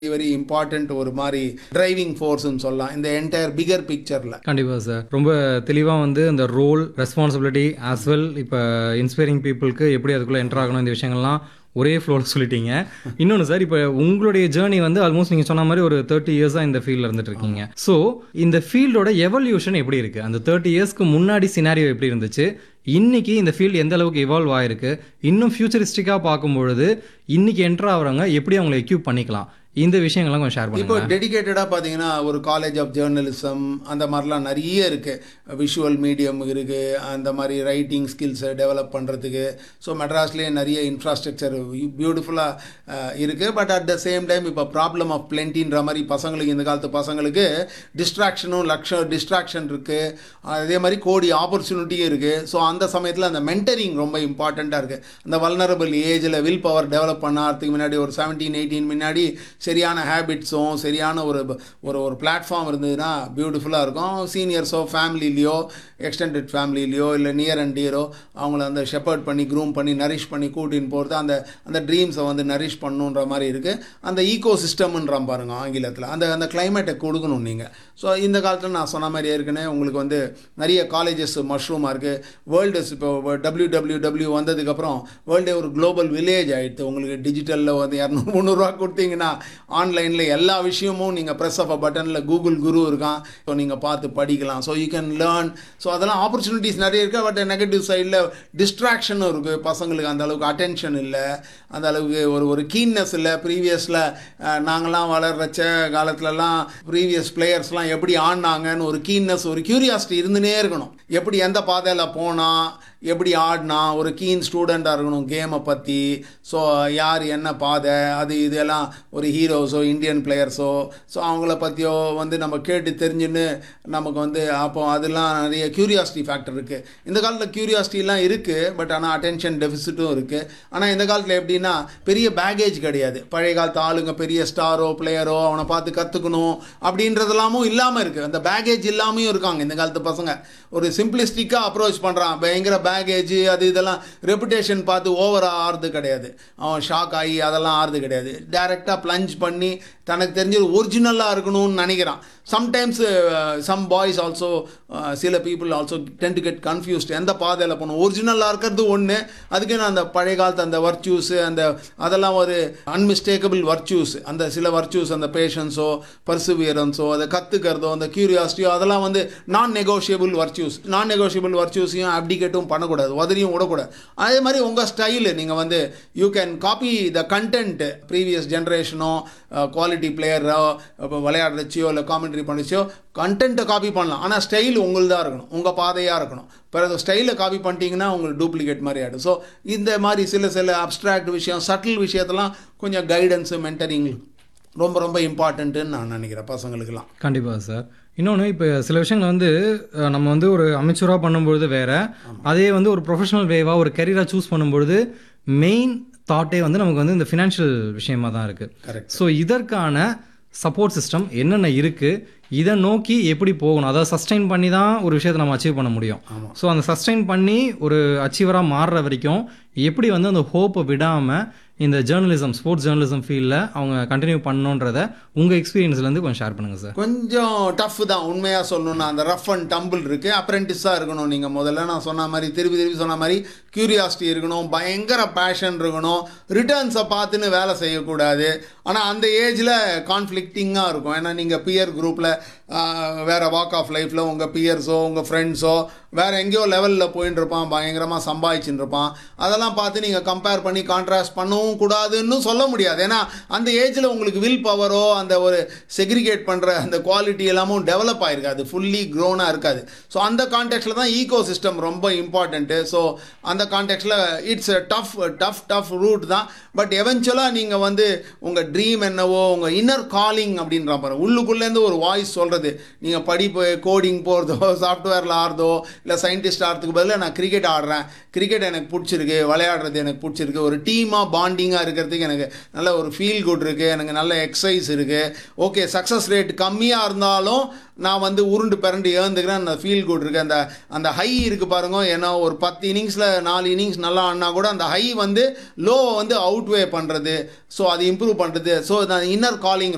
very important ஒரு மாதிரி driving ஃபோர்ஸ்னு சொல்லலாம் இந்த என்டையர் பிகர் பிக்சரில் கண்டிப்பாக சார் ரொம்ப தெளிவாக வந்து இந்த ரோல் ரெஸ்பான்சிபிலிட்டி ஆஸ் வெல் இப்போ இன்ஸ்பைரிங் பீப்புளுக்கு எப்படி அதுக்குள்ளே என்டர் ஆகணும் இந்த விஷயங்கள்லாம் ஒரே ஃப்ளோவில் சொல்லிட்டீங்க இன்னொன்று சார் இப்போ உங்களுடைய ஜேர்னி வந்து ஆல்மோஸ்ட் நீங்கள் சொன்ன மாதிரி ஒரு தேர்ட்டி இயர்ஸாக இந்த ஃபீல்டில் இருந்துட்டு இருக்கீங்க ஸோ இந்த ஃபீல்டோட எவல்யூஷன் எப்படி இருக்குது அந்த தேர்ட்டி இயர்ஸ்க்கு முன்னாடி சினாரியோ எப்படி இருந்துச்சு இன்னைக்கு இந்த ஃபீல்டு எந்த அளவுக்கு இவால்வ் ஆயிருக்கு இன்னும் ஃபியூச்சரிஸ்டிக்காக பார்க்கும்பொழுது இன்னைக்கு என்டர் ஆகிறவங்க எப்படி அவங்களை எக்யூப் பண்ணிக்கலாம் இந்த விஷயங்கள்லாம் கொஞ்சம் ஷேர் இப்போ பண்ணுங்க டெடிகேட்டடாக பார்த்தீங்கன்னா ஒரு காலேஜ் ஆஃப் ஜேர்னலிசம் அந்த மாதிரிலாம் நிறைய இருக்குது விஷுவல் மீடியம் இருக்குது அந்த மாதிரி ரைட்டிங் ஸ்கில்ஸை டெவலப் பண்ணுறதுக்கு ஸோ மெட்ராஸ்லேயே நிறைய இன்ஃப்ராஸ்ட்ரக்சர் பியூட்டிஃபுல்லாக இருக்குது but at the same time இப்போ ப்ராப்ளம் ஆஃப் பிளென்டின்ற மாதிரி பசங்களுக்கு இந்த காலத்து பசங்களுக்கு டிஸ்ட்ராக்ஷனும் லட்சம் டிஸ்ட்ராக்ஷன் இருக்குது அதே மாதிரி கோடி ஆப்பர்ச்சுனிட்டியும் இருக்குது ஸோ அந்த சமயத்தில் அந்த மென்டரிங் ரொம்ப இம்பார்ட்டண்ட்டாக இருக்குது அந்த வல்னரபிள் ஏஜில் வில் பவர் டெவலப் பண்ணாததுக்கு முன்னாடி ஒரு செவன்டீன் எயிட்டீன் முன்னாடி சரியான ஹேபிட்ஸும் சரியான ஒரு ஒரு ஒரு பிளாட்ஃபார்ம் இருந்ததுன்னா பியூட்டிஃபுல்லாக இருக்கும் சீனியர்ஸோ ஃபேமிலிலேயோ எக்ஸ்டெண்டட் ஃபேமிலிலேயோ இல்லை நியர் அண்ட் டியரோ அவங்கள அந்த ஷெப்பர்ட் பண்ணி க்ரூம் பண்ணி நரிஷ் பண்ணி கூட்டின்னு போகிறது அந்த அந்த ட்ரீம்ஸை வந்து நரிஷ் பண்ணுன்ற மாதிரி இருக்குது அந்த ஈகோ சிஸ்டம்ன்றான் பாருங்க ஆங்கிலத்தில் அந்த அந்த கிளைமேட்டை கொடுக்கணும் நீங்கள் ஸோ இந்த காலத்தில் நான் சொன்ன மாதிரி ஏற்கனவே உங்களுக்கு வந்து நிறைய காலேஜஸ் மஷ்ரூமாக இருக்குது வேர்ல்டு இப்போ டபிள்யூ டபிள்யூ டபிள்யூ வந்ததுக்கப்புறம் வேர்ல்டே ஒரு குளோபல் வில்லேஜ் ஆகிடுது உங்களுக்கு டிஜிட்டலில் வந்து இரநூறு முந்நூறுரூவா கொடுத்தீங்கன்னா ஆன்லைனில் எல்லா விஷயமும் நீங்கள் ப்ரெஸ் ஆஃப் அ பட்டனில் கூகுள் குரு இருக்கான் ஸோ நீங்கள் பார்த்து படிக்கலாம் so you can learn so அதெல்லாம் ஆப்பர்ச்சுனிட்டிஸ் நிறைய இருக்குது பட் நெகட்டிவ் சைடில் டிஸ்ட்ராக்ஷனும் இருக்குது பசங்களுக்கு அந்த அளவுக்கு அட்டென்ஷன் இல்லை அந்த அளவுக்கு ஒரு ஒரு கீன்னஸ் இல்லை ப்ரீவியஸில் நாங்களாம் வளர்றச்ச காலத்துலலாம் ப்ரீவியஸ் பிளேயர்ஸ்லாம் எப்படி ஆடினாங்கன்னு ஒரு கீன்னஸ் ஒரு க்யூரியாசிட்டி இருந்துனே இருக்கணும் எப்படி எந்த பாதையில் போனால் எப்படி ஆடினா ஒரு கீன் ஸ்டூடெண்ட்டாக இருக்கணும் கேமை பற்றி ஸோ யார் என்ன பாதை அது இதெல்லாம் ஒரு ஹீரோஸோ இந்தியன் பிளேயர்ஸோ ஸோ அவங்கள பற்றியோ வந்து நம்ம கேட்டு தெரிஞ்சுன்னு நமக்கு வந்து அப்போ அதெல்லாம் நிறைய க்யூரியாசிட்டி ஃபேக்டர் இருக்குது இந்த காலத்தில் க்யூரியாசிட்டிலாம் இருக்குது பட் ஆனால் அட்டென்ஷன் டெஃபிசிட்டும் இருக்குது ஆனால் இந்த காலத்தில் எப்படின்னா பெரிய பேகேஜ் கிடையாது பழைய காலத்து ஆளுங்க பெரிய ஸ்டாரோ பிளேயரோ அவனை பார்த்து கற்றுக்கணும் அப்படின்றதெல்லாமும் இல்லாமல் இருக்குது அந்த பேகேஜ் இல்லாமையும் இருக்காங்க இந்த காலத்து பசங்க ஒரு சிம்பிளிஸ்டிக்காக அப்ரோச் பண்ணுறான் பயங்கர பேகேஜ் அது இதெல்லாம் ரெப்புடேஷன் பார்த்து ஓவராக ஆறுது கிடையாது அவன் ஷாக் ஆகி அதெல்லாம் ஆறுது கிடையாது டைரெக்டாக ப்ளஞ்ச் பண்ணி தனக்கு தெரிஞ்சது ஒரிஜினலாக இருக்கணும்னு நினைக்கிறான் சம்டைம்ஸ் சம் பாய்ஸ் ஆல்சோ சில people also tend to get confused எந்த பாதையில் போகணும் ஒரிஜினலாக இருக்கிறது ஒன்று அதுக்கு நான் அந்த பழைய காலத்து அந்த வர்ச்சூஸு அந்த அதெல்லாம் ஒரு அன்மிஸ்டேக்கபிள் வர்ச்சூஸ் அந்த சில வர்ச்சூஸ் அந்த பேஷன்ஸோ பர்சுவியரன்ஸோ அதை கற்றுக்கிறதோ அந்த க்யூரியாசிட்டியோ அதெல்லாம் வந்து நான் நெகோஷியபிள் வர்ச்சூஸ் நான் நெகோஷியபிள் வர்ச்சூஸையும் அப்டிகேட்டும் பண்ணக்கூடாது உதறியும் விடக்கூடாது அதே மாதிரி உங்கள் ஸ்டைலு நீங்கள் வந்து you can copy the content previous ஜென்ரேஷனோ குவாலிட்டி பிளேயரோ இப்போ விளையாடுறச்சியோ இல்லை காமெண்ட்ரி பண்ணிச்சியோ கண்டென்ட்டை காப்பி பண்ணலாம் ஆனால் ஸ்டைல் உங்களுதாக இருக்கணும் உங்கள் பாதையாக இருக்கணும் பிறகு ஸ்டைலை காப்பி பண்ணிட்டீங்கன்னா உங்களுக்கு டூப்ளிகேட் மாதிரி ஆகிடும் ஸோ இந்த மாதிரி சில சில அப்ட்ராக்ட் விஷயம் சட்டில் விஷயத்தெல்லாம் கொஞ்சம் கைடன்ஸு மென்டரிங் ரொம்ப ரொம்ப இம்பார்ட்டண்ட்டுன்னு நான் நினைக்கிறேன் பசங்களுக்கெல்லாம் கண்டிப்பாக சார் இன்னொன்று இப்போ சில விஷயங்கள் வந்து அஹ், நம்ம வந்து ஒரு அமைச்சராக பண்ணும்பொழுது வேற அதே வந்து ஒரு ப்ரொஃபஷனல் வேவாக ஒரு கரியராக சூஸ் பண்ணும்பொழுது மெயின் தாட்டே வந்து நமக்கு வந்து இந்த ஃபினான்ஷியல் விஷயமா தான் இருக்குது கரெக்ட் ஸோ இதற்கான சப்போர்ட் சிஸ்டம் என்னென்ன இருக்குது இதை நோக்கி எப்படி போகணும் அதாவது சஸ்டைன் பண்ணி தான் ஒரு விஷயத்தை நம்ம அச்சீவ் பண்ண முடியும் ஆமாம் ஸோ அந்த சஸ்டைன் பண்ணி ஒரு அச்சீவராக மாறுற வரைக்கும் எப்படி வந்து அந்த ஹோப்பை விடாமல் இந்த ஜேர்னலிசம் ஸ்போர்ட்ஸ் ஜேர்னலிசம் ஃபீல்டில் அவங்க கண்டினியூ பண்ணணுன்றத உங்கள் எக்ஸ்பீரியன்ஸ்லேருந்து கொஞ்சம் ஷேர் பண்ணுங்கள் சார் கொஞ்சம் டஃப் தான் உண்மையாக சொல்லணும்னா அந்த ரஃப் அண்ட் டம்பிள் இருக்குது அப்ரெண்டிஸாக இருக்கணும் நீங்கள் முதல்ல நான் சொன்ன மாதிரி திருப்பி திருப்பி சொன்ன மாதிரி க்யூரியாசிட்டி இருக்கணும் பயங்கர பேஷன் இருக்கணும் ரிட்டர்ன்ஸை பார்த்துன்னு வேலை செய்யக்கூடாது ஆனால் அந்த ஏஜில் கான்ஃப்ளிக்டிங்காக இருக்கும் ஏன்னா நீங்கள் பியர் குரூப்பில் வேறு வாக் ஆஃப் லைஃப்பில் உங்கள் பியர்ஸோ உங்கள் ஃப்ரெண்ட்ஸோ வேறு எங்கேயோ லெவலில் போயின்னு இருப்பான் பயங்கரமாக சம்பாதிச்சுன்னு இருப்பான் அதெல்லாம் பார்த்து நீங்கள் கம்பேர் பண்ணி கான்ட்ராஸ்ட் பண்ணவும் கூடாதுன்னு சொல்ல முடியாது ஏன்னா அந்த ஏஜில் உங்களுக்கு வில் பவரோ அந்த ஒரு செக்ரிகேட் பண்ணுற அந்த குவாலிட்டி எல்லாமும் டெவலப் ஆகிருக்காது ஃபுல்லி க்ரோனாக இருக்காது ஸோ அந்த கான்டெக்ட்டில் தான் ஈகோ சிஸ்டம் ரொம்ப இம்பார்ட்டண்ட்டு ஸோ அந்த கான்டெக்ட்டில் it's tough tough tough route தான் பட் எவென்ச்சுவலாக நீங்கள் வந்து உங்கள் ட்ரீம் என்னவோ உங்கள் இன்னர் காலிங் அப்படின்ற பாருங்க உள்ளுக்குள்ளேருந்து ஒரு வாய்ஸ் சொல்கிறது நீங்கள் படிப்பு கோடிங் போகிறதோ சாஃப்ட்வேரில் ஆடுறதோ இல்லை சயின்டிஸ்ட் ஆடுறதுக்கு பதிலாக நான் கிரிக்கெட் ஆடுறேன் கிரிக்கெட் எனக்கு பிடிச்சிருக்கு விளையாடுறது எனக்கு பிடிச்சிருக்கு ஒரு டீமாக பாண்டிங்காக இருக்கிறதுக்கு எனக்கு நல்ல ஒரு ஃபீல் குட் இருக்குது எனக்கு நல்ல எக்ஸசைஸ் இருக்குது ஓகே சக்ஸஸ் ரேட் கம்மியாக இருந்தாலும் நான் வந்து உருண்டு பிறண்டு ஏந்துக்கிறேன் அந்த ஃபீல் குட் இருக்குது அந்த அந்த ஹை இருக்குது பாருங்க ஏன்னா ஒரு பத்து இன்னிங்ஸில் நாலு இன்னிங்ஸ் நல்லா ஆடினா கூட அந்த ஹை வந்து லோவை வந்து அவுட்வே பண்ணுறது ஸோ அது இம்ப்ரூவ் பண்ணுறது ஸோ இன்னர் காலிங்